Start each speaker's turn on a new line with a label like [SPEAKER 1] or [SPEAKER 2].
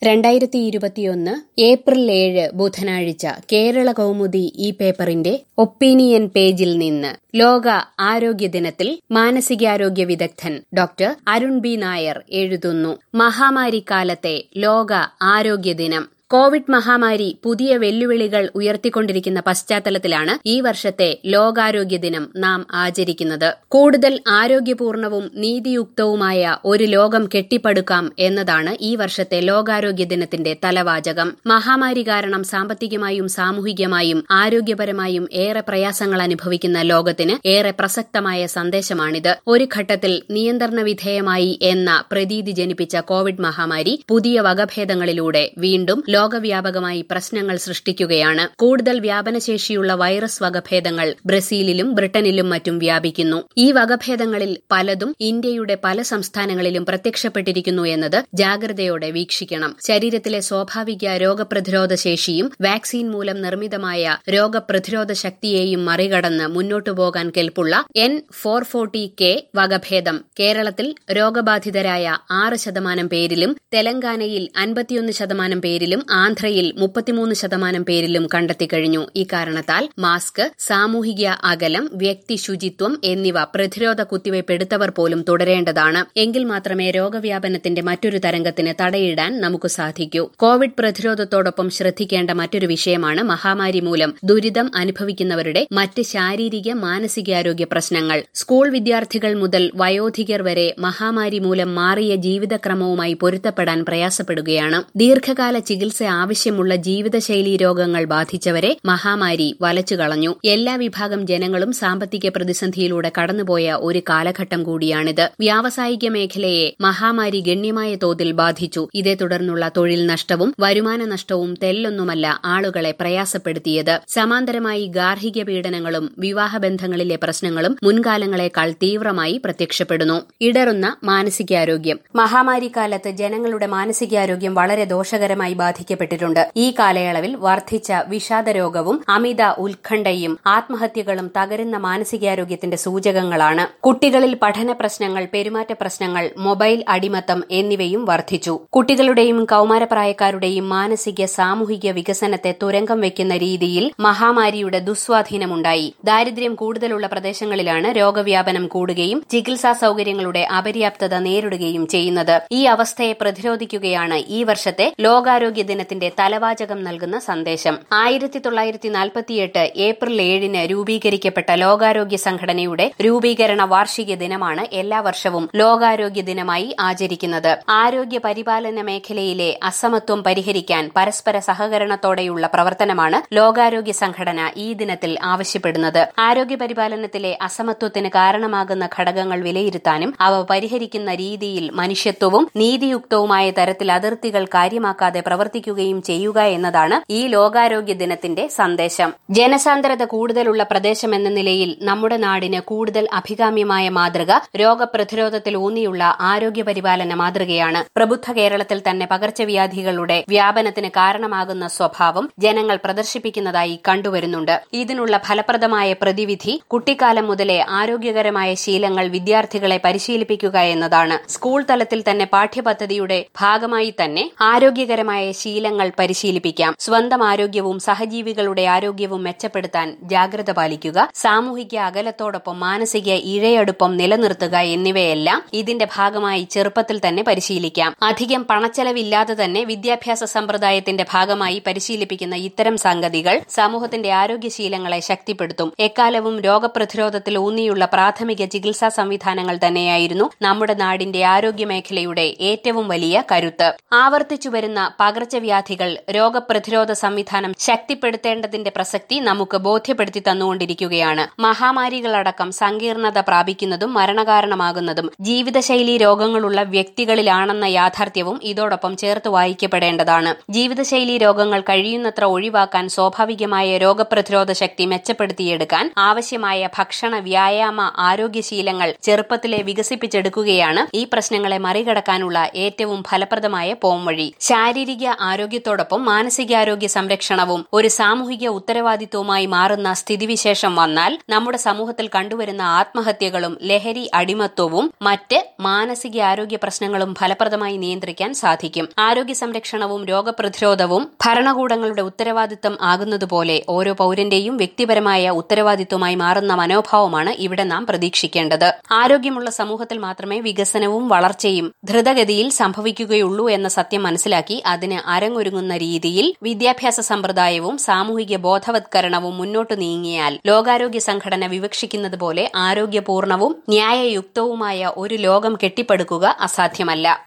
[SPEAKER 1] രണ്ടായിരത്തി ഇരുപത്തിയൊന്ന് ഏപ്രിൽ ഏഴ് ബുധനാഴ്ച കേരള കൗമുദി ഈ പേപ്പറിന്റെ ഒപ്പീനിയൻ പേജിൽ നിന്ന് ലോക ആരോഗ്യ ദിനത്തിൽ മാനസികാരോഗ്യ വിദഗ്ധൻ ഡോക്ടർ അരുൺ ബി നായർ എഴുതുന്നു മഹാമാരിക്കാലത്തെ ലോക ആരോഗ്യ ദിനം കോവിഡ് മഹാമാരി പുതിയ വെല്ലുവിളികൾ ഉയർത്തിക്കൊണ്ടിരിക്കുന്ന പശ്ചാത്തലത്തിലാണ് ഈ വർഷത്തെ ലോകാരോഗ്യ ദിനം നാം ആചരിക്കുന്നത് കൂടുതൽ ആരോഗ്യപൂർണവും നീതിയുക്തവുമായ ഒരു ലോകം കെട്ടിപ്പടുക്കാം എന്നതാണ് ഈ വർഷത്തെ ലോകാരോഗ്യ ദിനത്തിന്റെ തലവാചകം മഹാമാരി കാരണം സാമ്പത്തികമായും സാമൂഹികമായും ആരോഗ്യപരമായും ഏറെ പ്രയാസങ്ങൾ അനുഭവിക്കുന്ന ലോകത്തിന് ഏറെ പ്രസക്തമായ സന്ദേശമാണിത് ഒരു ഘട്ടത്തിൽ നിയന്ത്രണ വിധേയമായി എന്ന പ്രതീതി ജനിപ്പിച്ച കോവിഡ് മഹാമാരി പുതിയ വകഭേദങ്ങളിലൂടെ വീണ്ടും ലോകവ്യാപകമായി പ്രശ്നങ്ങൾ സൃഷ്ടിക്കുകയാണ് കൂടുതൽ വ്യാപനശേഷിയുള്ള വൈറസ് വകഭേദങ്ങൾ ബ്രസീലിലും ബ്രിട്ടനിലും മറ്റും വ്യാപിക്കുന്നു ഈ വകഭേദങ്ങളിൽ പലതും ഇന്ത്യയുടെ പല സംസ്ഥാനങ്ങളിലും പ്രത്യക്ഷപ്പെട്ടിരിക്കുന്നു എന്നത് ജാഗ്രതയോടെ വീക്ഷിക്കണം ശരീരത്തിലെ സ്വാഭാവിക രോഗപ്രതിരോധ ശേഷിയും വാക്സിൻ മൂലം നിർമ്മിതമായ രോഗപ്രതിരോധ ശക്തിയെയും മറികടന്ന് മുന്നോട്ടു പോകാൻ കെൽപ്പുള്ള എൻ ഫോർ ഫോർട്ടി കെ വകഭേദം കേരളത്തിൽ രോഗബാധിതരായ ആറ് ശതമാനം പേരിലും തെലങ്കാനയിൽ അൻപത്തിയൊന്ന് ശതമാനം പേരിലും ആന്ധ്രയിൽ മുപ്പത്തിമൂന്ന് ശതമാനം പേരിലും കണ്ടെത്തിക്കഴിഞ്ഞു ഇക്കാരണത്താൽ മാസ്ക് സാമൂഹിക അകലം വ്യക്തി ശുചിത്വം എന്നിവ പ്രതിരോധ കുത്തിവയ്പ് എടുത്തവർ പോലും തുടരേണ്ടതാണ് എങ്കിൽ മാത്രമേ രോഗവ്യാപനത്തിന്റെ മറ്റൊരു തരംഗത്തിന് തടയിടാൻ നമുക്ക് സാധിക്കൂ കോവിഡ് പ്രതിരോധത്തോടൊപ്പം ശ്രദ്ധിക്കേണ്ട മറ്റൊരു വിഷയമാണ് മഹാമാരി മൂലം ദുരിതം അനുഭവിക്കുന്നവരുടെ മറ്റ് ശാരീരിക മാനസികാരോഗ്യ പ്രശ്നങ്ങൾ സ്കൂൾ വിദ്യാർത്ഥികൾ മുതൽ വയോധികർ വരെ മഹാമാരി മൂലം മാറിയ ജീവിതക്രമവുമായി പൊരുത്തപ്പെടാൻ പ്രയാസപ്പെടുകയാണ് ദീർഘകാല ചികിത്സ ആവശ്യമുള്ള ജീവിതശൈലീ രോഗങ്ങൾ ബാധിച്ചവരെ മഹാമാരി വലച്ചുകളഞ്ഞു എല്ലാ വിഭാഗം ജനങ്ങളും സാമ്പത്തിക പ്രതിസന്ധിയിലൂടെ കടന്നുപോയ ഒരു കാലഘട്ടം കൂടിയാണിത് വ്യാവസായിക മേഖലയെ മഹാമാരി ഗണ്യമായ തോതിൽ ബാധിച്ചു ഇതേ തുടർന്നുള്ള തൊഴിൽ നഷ്ടവും വരുമാന നഷ്ടവും തെല്ലൊന്നുമല്ല ആളുകളെ പ്രയാസപ്പെടുത്തിയത് സമാന്തരമായി ഗാർഹിക പീഡനങ്ങളും വിവാഹബന്ധങ്ങളിലെ പ്രശ്നങ്ങളും മുൻകാലങ്ങളെക്കാൾ തീവ്രമായി പ്രത്യക്ഷപ്പെടുന്നു ഇടറുന്ന മാനസികാരോഗ്യം മഹാമാരി കാലത്ത് ജനങ്ങളുടെ മാനസികാരോഗ്യം വളരെ ദോഷകരമായി ബാധിക്കപ്പെട്ടിട്ടുണ്ട് ഈ കാലയളവിൽ വർദ്ധിച്ച വിഷാദരോഗവും അമിത ഉത്കണ്ഠയും ആത്മഹത്യകളും തകരുന്ന മാനസികാരോഗ്യത്തിന്റെ സൂചകങ്ങളാണ് കുട്ടികളിൽ പഠന പ്രശ്നങ്ങൾ പെരുമാറ്റ പ്രശ്നങ്ങൾ മൊബൈൽ അടിമത്തം എന്നിവയും വർദ്ധിച്ചു കുട്ടികളുടെയും കൌമാരപ്രായക്കാരുടെയും മാനസിക സാമൂഹിക വികസനത്തെ തുരങ്കം വയ്ക്കുന്ന രീതിയിൽ മഹാമാരിയുടെ ദുസ്വാധീനമുണ്ടായി ദാരിദ്ര്യം കൂടുതലുള്ള പ്രദേശങ്ങളിലാണ് രോഗവ്യാപനം കൂടുകയും ചികിത്സാ സൌകര്യങ്ങളുടെ അപര്യാപ്തത നേരിടുകയും ചെയ്യുന്നത് ഈ അവസ്ഥയെ പ്രതിരോധിക്കുകയാണ് ഈ വർഷത്തെ ലോകാരോഗ്യ ദിനത്തിന്റെ തലവാചകം നൽകുന്ന സന്ദേശം ആയിരത്തി തൊള്ളായിരത്തി നാൽപ്പത്തിയെട്ട് ഏപ്രിൽ ഏഴിന് രൂപീകരിക്കപ്പെട്ട ലോകാരോഗ്യ സംഘടനയുടെ രൂപീകരണ വാർഷിക ദിനമാണ് എല്ലാ വർഷവും ലോകാരോഗ്യ ദിനമായി ആചരിക്കുന്നത് ആരോഗ്യ പരിപാലന മേഖലയിലെ അസമത്വം പരിഹരിക്കാൻ പരസ്പര സഹകരണത്തോടെയുള്ള പ്രവർത്തനമാണ് ലോകാരോഗ്യ സംഘടന ഈ ദിനത്തിൽ ആവശ്യപ്പെടുന്നത് ആരോഗ്യ പരിപാലനത്തിലെ അസമത്വത്തിന് കാരണമാകുന്ന ഘടകങ്ങൾ വിലയിരുത്താനും അവ പരിഹരിക്കുന്ന രീതിയിൽ മനുഷ്യത്വവും നീതിയുക്തവുമായ തരത്തിൽ അതിർത്തികൾ കാര്യമാക്കാതെ പ്രവർത്തിക്കുകയും ചെയ്യുക എന്നതാണ് ഈ ലോകാരോഗ്യ ദിനത്തിന്റെ സന്ദേശം ജനസാന്ദ്രത കൂടുതലുള്ള പ്രദേശം എന്ന നിലയിൽ നമ്മുടെ നാടിന് കൂടുതൽ അഭികാമ്യമായ മാതൃക രോഗപ്രതിരോധത്തിൽ ഊന്നിയുള്ള ആരോഗ്യ പരിപാലന മാതൃകയാണ് പ്രബുദ്ധ കേരളത്തിൽ തന്നെ പകർച്ചവ്യാധികളുടെ വ്യാപനത്തിന് കാരണമാകുന്ന സ്വഭാവം ജനങ്ങൾ പ്രദർശിപ്പിക്കുന്നതായി കണ്ടുവരുന്നുണ്ട് ഇതിനുള്ള ഫലപ്രദമായ പ്രതിവിധി കുട്ടിക്കാലം മുതലേ ആരോഗ്യകരമായ ശീലങ്ങൾ വിദ്യാർത്ഥികളെ പരിശീലിപ്പിക്കുക എന്നതാണ് സ്കൂൾ തലത്തിൽ തന്നെ പാഠ്യപദ്ധതിയുടെ ഭാഗമായി തന്നെ ആരോഗ്യകരമായ ശീലങ്ങൾ പരിശീലിപ്പിക്കാം സ്വന്തം ആരോഗ്യവും സഹജീവികളുടെ ആരോഗ്യവും മെച്ചപ്പെടുത്താൻ ജാഗ്രത പാലിക്കുക സാമൂഹിക അകലത്തോടൊപ്പം മാനസിക ഇഴയടുപ്പം നിലനിർത്തുക എന്നിവയെല്ലാം ഇതിന്റെ ഭാഗമായി ചെറുപ്പത്തിൽ തന്നെ പരിശീലിക്കാം അധികം പണച്ചെലവില്ലാതെ തന്നെ വിദ്യാഭ്യാസ സമ്പ്രദായത്തിന്റെ ഭാഗമായി പരിശീലിപ്പിക്കുന്ന ഇത്തരം സംഗതികൾ സമൂഹത്തിന്റെ ആരോഗ്യശീലങ്ങളെ ശക്തിപ്പെടുത്തും എക്കാലവും രോഗപ്രതിരോധത്തിൽ ഊന്നിയുള്ള പ്രാഥമിക ചികിത്സാ സംവിധാനങ്ങൾ തന്നെയായിരുന്നു നമ്മുടെ നാടിന്റെ ആരോഗ്യ മേഖലയുടെ ഏറ്റവും വലിയ കരുത്ത് ആവർത്തിച്ചു വരുന്ന പകർച്ചവ്യാധികൾ രോഗപ്രതിരോധ സംവിധാനം ശക്തിപ്പെടുത്തേണ്ടതിന്റെ പ്രസക്തി നമുക്ക് ബോധ്യപ്പെടുത്തി തന്നുകൊണ്ടിരിക്കുകയാണ് മഹാമാരികളടക്കം സങ്കീർണത പ്രാപിക്കുന്നതും മരണകാരണമാകുന്നതും ജീവിതശൈലി രോഗങ്ങളുള്ള വ്യക്തികളിലാണെന്ന യാഥാർത്ഥ്യവും ഇതോടൊപ്പം ചേർത്ത് വായിക്കപ്പെടേണ്ടതാണ് ജീവിതശൈലി രോഗങ്ങൾ കഴിയുന്നത്ര ഒഴിവാക്കാൻ സ്വാഭാവികമായ രോഗപ്രതിരോധ ശക്തി മെച്ചപ്പെടുത്തിയെടുക്കാൻ ആവശ്യമായ ഭക്ഷണ വ്യായാമ ആരോഗ്യശീലങ്ങൾ ചെറുപ്പത്തിലെ വികസിപ്പിച്ചെടുക്കുകയാണ് ഈ പ്രശ്നങ്ങളെ മറികടക്കാനുള്ള ഏറ്റവും ഫലപ്രദമായ പോംവഴി ശാരീരിക ആരോഗ്യത്തോടൊപ്പം മാനസികാരോഗ്യ സംരക്ഷണവും ഒരു സാമൂഹിക ഉത്തരവാദിത്വവുമായി മാറുന്ന സ്ഥിതിവിശേഷം വന്നാൽ നമ്മുടെ സമൂഹത്തിൽ കണ്ടുവരുന്ന ആത്മഹത്യകളും ലഹരി അടിമത്വവും മറ്റ് മാനസികാരോഗ്യ പ്രശ്നങ്ങളും ഫലപ്രദമായി നിയന്ത്രിക്കാൻ സാധിക്കും ആരോഗ്യ സംരക്ഷണവും രോഗപ്രതിരോധവും ഭരണകൂടങ്ങളുടെ ഉത്തരവാദിത്തം ആകുന്നതുപോലെ ഓരോ പൌരന്റെയും വ്യക്തിപരമായ ഉത്തരവാദിത്വമായി മാറുന്ന മനോഭാവമാണ് ഇവിടെ നാം പ്രതീക്ഷിക്കേണ്ടത് ആരോഗ്യമുള്ള സമൂഹത്തിൽ മാത്രമേ വികസനവും വളർച്ചയും ധൃതഗതിയിൽ സംഭവിക്കുകയുള്ളൂ എന്ന സത്യം മനസ്സിലാക്കി അതിന് അരങ്ങൊരുങ്ങുന്ന രീതിയിൽ വിദ്യാഭ്യാസ സമ്പ്രദായവും സാമൂഹിക ബോധവത്കരണവും മുന്നോട്ടു നീങ്ങിയാൽ ലോകാരോഗ്യ സംഘടന വിവക്ഷിക്കുന്നത് പോലെ ആരോഗ്യപൂർണവും ന്യായയുക്തവുമായ ഒരു ലോകം കെട്ടിപ്പടുക്കുക അസാധ്യമല്ല